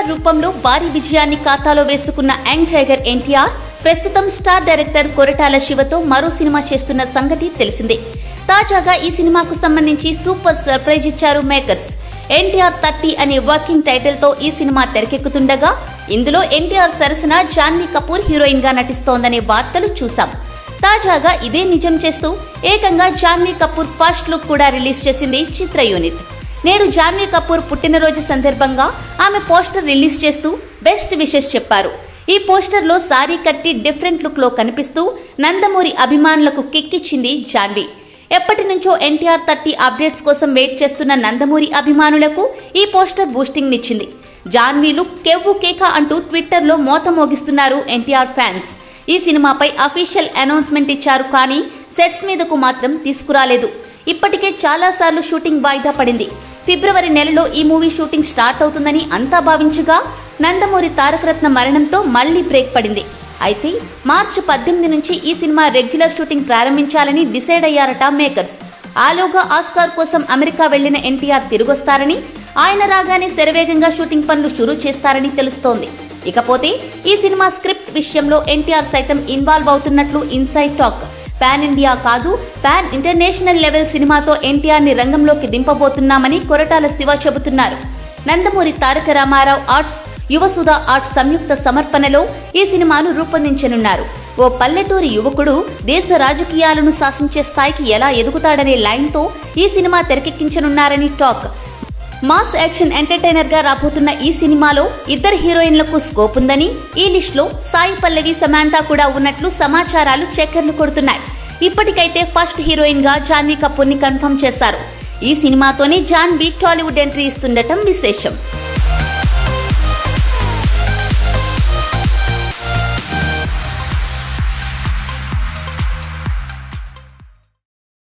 రూపంలో భారీ విజయాన్ని ఖాతాలో వేసుకున్న యంగ్ టైగర్ ఎన్టీఆర్ ప్రస్తుతం స్టార్ డైరెక్టర్ కొరటాల శివతో మరో సినిమా చేస్తున్న సంగతి తెలిసిందే తాజాగా ఈ సినిమాకు సంబంధించి సూపర్ సర్ప్రైజ్ ఇచ్చారు మేకర్స్ ఎన్టీఆర్ థర్టీ అనే వర్కింగ్ టైటిల్ తో ఈ సినిమా తెరకెక్కుతుండగా ఇందులో ఎన్టీఆర్ సరసన జాన్వీ కపూర్ హీరోయిన్ గా నటిస్తోందనే వార్తలు చూసాం తాజాగా ఇదే నిజం చేస్తూ ఏకంగా జాన్వీ కపూర్ ఫస్ట్ లుక్ కూడా రిలీజ్ చేసింది చిత్ర యూనిట్ నేడు జాన్వీ కపూర్ పుట్టినరోజు సందర్భంగా ఆమె పోస్టర్ రిలీజ్ చేస్తూ బెస్ట్ విషెస్ చెప్పారు ఈ పోస్టర్ లో సారీ కట్టి డిఫరెంట్ లుక్ లో కనిపిస్తూ నందమూరి అభిమానులకు కిక్కిచ్చింది జాన్వీ ఎప్పటి నుంచో ఎన్టీఆర్ థర్టీ అప్డేట్స్ కోసం వెయిట్ చేస్తున్న నందమూరి అభిమానులకు ఈ పోస్టర్ బూస్టింగ్ నిచ్చింది జాన్వీలు కెవ్వు కేక అంటూ ట్విట్టర్ లో మోత మోగిస్తున్నారు ఎన్టీఆర్ ఫ్యాన్స్ ఈ సినిమాపై అఫీషియల్ అనౌన్స్మెంట్ ఇచ్చారు కానీ సెట్స్ మీదకు మాత్రం తీసుకురాలేదు ఇప్పటికే చాలా సార్లు షూటింగ్ వాయిదా పడింది ఫిబ్రవరి నెలలో ఈ మూవీ షూటింగ్ స్టార్ట్ అవుతుందని అంతా భావించగా నందమూరి తారకరత్న మరణంతో మళ్లీ బ్రేక్ పడింది అయితే మార్చి పద్దెనిమిది నుంచి ఈ సినిమా రెగ్యులర్ షూటింగ్ ప్రారంభించాలని డిసైడ్ అయ్యారట మేకర్స్ ఆలోగా ఆస్కార్ కోసం అమెరికా వెళ్లిన ఎన్టీఆర్ తిరిగొస్తారని ఆయన రాగానే శరవేగంగా షూటింగ్ పనులు షురూ చేస్తారని తెలుస్తోంది ఇకపోతే ఈ సినిమా స్క్రిప్ట్ విషయంలో ఎన్టీఆర్ సైతం ఇన్వాల్వ్ అవుతున్నట్లు ఇన్సైడ్ టాక్ పాన్ ఇండియా కాదు పాన్ ఇంటర్నేషనల్ లెవెల్ సినిమాతో ఎన్టీఆర్ ని రంగంలోకి దింపబోతున్నామని కొరటాల శివ చెబుతున్నారు నందమూరి తారక రామారావు ఆర్ట్స్ యువసుధ ఆర్ట్స్ సంయుక్త సమర్పణలో ఈ సినిమాను రూపొందించనున్నారు ఓ పల్లెటూరి యువకుడు దేశ రాజకీయాలను శాసించే స్థాయికి ఎలా ఎదుగుతాడనే లైన్తో ఈ సినిమా తెరకెక్కించనున్నారని టాక్ మాస్ యాక్షన్ ఎంటర్టైనర్ గా రాబోతున్న ఈ సినిమాలో ఇద్దరు హీరోయిన్లకు స్కోప్ ఉందని ఈ లిస్ట్ లో సాయి పల్లవి సమాంత కూడా ఉన్నట్లు సమాచారాలు చక్కర్లు కొడుతున్నాయి ఇప్పటికైతే ఫస్ట్ హీరోయిన్ గా జాన్వీ కపూర్ ని కన్ఫర్మ్ చేశారు ఈ సినిమాతోనే జాన్వీ టాలీవుడ్ ఎంట్రీ ఇస్తుండటం విశేషం